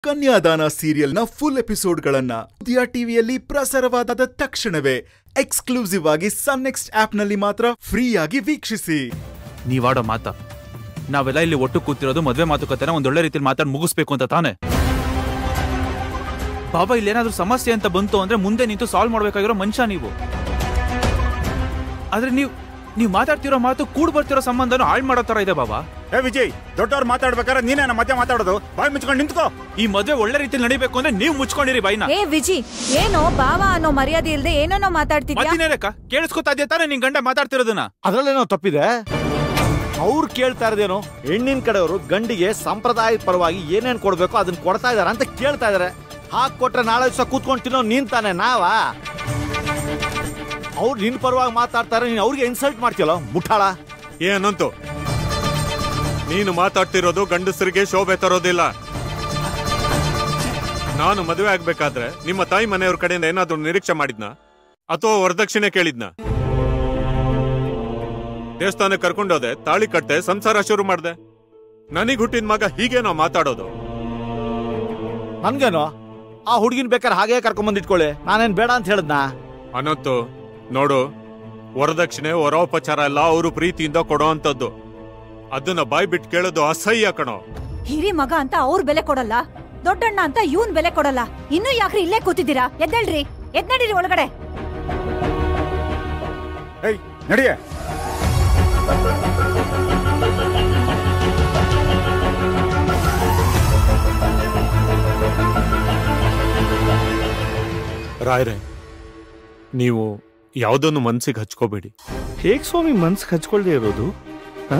ಕನ್ಯಾದಾನ ಸೀರಿಯಲ್ನ full ಎಪಿಸೋಡ್ಗಳನ್ನ ಉದಯ ಟಿವಿಯಲ್ಲಿ ಪ್ರಸಾರವಾದ ತಕ್ಷಣವೇ ಎಕ್ಸ್ಕ್ಲೂಸಿವ್ ಆಗಿ ಸನ್ ನೆಕ್ಸ್ಟ್ ಆಪ್ನಲ್ಲಿ ಮಾತ್ರ ಫ್ರೀಯಾಗಿ ವೀಕ್ಷಿಸಿ ನೀವಾಡೋ ಮಾತ ನಾವೆಲ್ಲ ಇಲ್ಲಿ ಒಟ್ಟು ಕೂತಿರೋದು ಮದ್ವೆ ಮಾತುಕತೆನ ಒಂದೊಳ್ಳೆ ರೀತಿಯಲ್ಲಿ ಮಾತಾಡಿ ಮುಗಿಸ್ಬೇಕು ಅಂತ ತಾನೆ ಬಾಬಾ ಇಲ್ಲೇನಾದ್ರೂ ಸಮಸ್ಯೆ ಅಂತ ಬಂತು ಅಂದ್ರೆ ಮುಂದೆ ನಿಂತು ಸಾಲ್ವ್ ಮಾಡ್ಬೇಕಾಗಿರೋ ಮನುಷ್ಯ ನೀವು ಆದ್ರೆ ನೀವು ನೀವು ಮಾತಾಡ್ತಿರೋ ಮಾತು ಕೂಡ್ ಬರ್ತಿರೋ ಸಂಬಂಧನೂ ಹಾಳು ಮಾಡೋ ತರ ಇದೆ ಬಾಬಾ ಏ ವಿಜಯ್ ದೊಡ್ಡವ್ರು ಮಾತಾಡ್ಬೇಕಾದ್ರೆ ನೀನೇನ ಮಧ್ಯ ಮಾತಾಡೋದು ಬಾಯಿ ಮುಚ್ಕೊಂಡು ನಿಂತ್ಕೋ ಈ ಮದ್ವೆ ಒಳ್ಳೆ ರೀತಿಯಲ್ಲಿ ನಡಿಬೇಕು ಅಂದ್ರೆ ನೀವು ಮುಚ್ಕೊಂಡಿರಿ ಬಾಯ್ನ ಏ ವಿಜಿ ಏನೋ ಬಾವ ಅನ್ನೋ ಮರ್ಯಾದೆ ಇಲ್ದೆ ಏನೇನೋ ಮಾತಾಡ್ತಿದ್ಯಾ ಮತ್ತಿನೇನಕ್ಕ ಕೇಳಿಸ್ಕೊತಾ ಇದೆಯಾ ತಾನೇ ನಿನ್ ಗಂಡ ಮಾತಾಡ್ತಿರೋದನ್ನ ಅದ್ರಲ್ಲೇನೋ ತಪ್ಪಿದೆ ಅವ್ರು ಕೇಳ್ತಾ ಇರೋದೇನು ಹೆಣ್ಣಿನ ಕಡೆಯವರು ಗಂಡಿಗೆ ಸಂಪ್ರದಾಯ ಪರವಾಗಿ ಏನೇನ್ ಕೊಡ್ಬೇಕು ಅದನ್ನ ಕೊಡ್ತಾ ಇದಾರ ಅಂತ ಕೇಳ್ತಾ ಇದಾರೆ ಹಾಕ್ ಕೊಟ್ರೆ ನಾಳೆ ದಿವಸ ಕೂತ್ಕೊಂಡು ತಿನ್ನೋ ನೀನ್ ತಾನೆ ನಾವಾ ಅವ್ರು ನಿನ್ ಪರವಾಗಿ ಮಾತಾಡ್ತಾರೆ ನೀನ್ ಅವ್ರಿಗೆ ಇನ್ಸಲ್ಟ್ ಮಾಡ್ತೀಯಲ್ಲ ಮುಠಾಳ ಏನಂತು ನೀನು ಮಾತಾಡ್ತಿರೋದು ಗಂಡಸರಿಗೆ ಶೋಭೆ ತರೋದಿಲ್ಲ ನಾನು ಮದುವೆ ಆಗ್ಬೇಕಾದ್ರೆ ನಿಮ್ಮ ತಾಯಿ ಮನೆಯವ್ರ ಕಡೆಯಿಂದ ಏನಾದ್ರೂ ನಿರೀಕ್ಷೆ ಮಾಡಿದ್ನ ಅಥವಾ ವರದಕ್ಷಿಣೆ ಕೇಳಿದ್ನ ದೇವಸ್ಥಾನಕ್ಕೆ ಕರ್ಕೊಂಡೋದೆ ತಾಳಿ ಕಟ್ಟೆ ಸಂಸಾರ ಶುರು ಮಾಡ್ದೆ ನನಗ್ ಹುಟ್ಟಿದ ಮಗ ಹೀಗೇನೋ ಮಾತಾಡೋದು ನನ್ಗೇನು ಆ ಹುಡುಗಿನ ಬೇಕಾದ್ರೆ ಹಾಗೆ ಕರ್ಕೊಂಡ್ ಇಟ್ಕೊಳ್ಳಿ ನಾನೇನ್ ಬೇಡ ಅಂತ ಹೇಳದ್ನಾ ಅನಂತು ನೋಡು ವರದಕ್ಷಿಣೆ ವರೋಪಚಾರ ಎಲ್ಲ ಅವರು ಪ್ರೀತಿಯಿಂದ ಕೊಡೋ ಅಂತದ್ದು ಅದನ್ನ ಬಾಯ್ ಬಿಟ್ಟು ಕೇಳೋದು ಅಸಹ್ಯ ಕಣೋ ಹಿರಿ ಮಗ ಅಂತ ಅವ್ರ ಬೆಲೆ ಕೊಡಲ್ಲ ದೊಡ್ಡಣ್ಣ ಅಂತ ಇವನ್ ಬೆಲೆ ಕೊಡಲ್ಲ ಇನ್ನು ಯಾಕ್ರಿ ಇಲ್ಲೇ ಕೂತಿದ್ದೀರಾ ಎದ್ದೇಳ್ರಿ ಎದ್ನಡೀರಿ ಒಳಗಡೆ ಏಯ್ ನಡಿಯೇ ರಾಯ್ರೆ ನೀವು ಯಾವುದನ್ನು ಮನ್ಸಿಗೆ ಹಚ್ಕೋಬೇಡಿ ಹೇಗ್ ಸ್ವಾಮಿ ಮನ್ಸ್ ಹಚ್ಕೊಳ್ದೆ ಇರೋದು ಹ?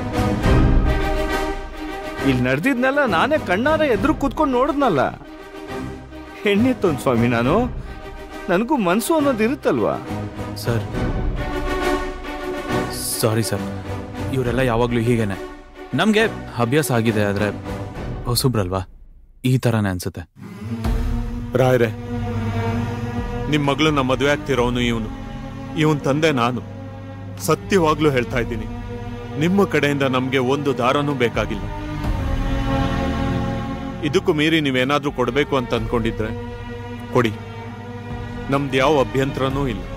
ಇಲ್ಲಿ ನಡೆದಿದ್ನೆಲ್ಲ ನಾನೇ ಕಣ್ಣಾರ ಎದುರು ಕೂತ್ಕೊಂಡು ನೋಡಿದ್ನಲ್ಲ ಹೆಣ್ಣಿತ್ತೊಂದು ಸ್ವಾಮಿ ನಾನು ನನಗೂ ಮನ್ಸು ಅನ್ನೋದು ಇರುತ್ತಲ್ವಾ ಸರ್ ಸಾರಿ ಸರ್ ಇವರೆಲ್ಲ ಯಾವಾಗ್ಲೂ ಹೀಗೇನೆ ನಮ್ಗೆ ಅಭ್ಯಾಸ ಆಗಿದೆ ಆದ್ರೆ ಹೊಸಬ್ರಲ್ವಾ ಈ ತರನೇ ಅನ್ಸುತ್ತೆ ರಾಯ್ರೆ ನಿಮ್ ಮಗಳನ್ನ ಮದುವೆ ಆಗ್ತಿರೋನು ಇವನು ಇವನ್ ತಂದೆ ನಾನು ಸತ್ಯವಾಗ್ಲೂ ಹೇಳ್ತಾ ಇದ್ದೀನಿ ನಿಮ್ಮ ಕಡೆಯಿಂದ ನಮ್ಗೆ ಒಂದು ದಾರನೂ ಬೇಕಾಗಿಲ್ಲ ಇದಕ್ಕೂ ಮೀರಿ ನೀವೇನಾದ್ರೂ ಕೊಡ್ಬೇಕು ಅಂತ ಅನ್ಕೊಂಡಿದ್ರೆ ಕೊಡಿ ನಮ್ದು ಯಾವ ಅಭ್ಯಂತರನೂ ಇಲ್ಲ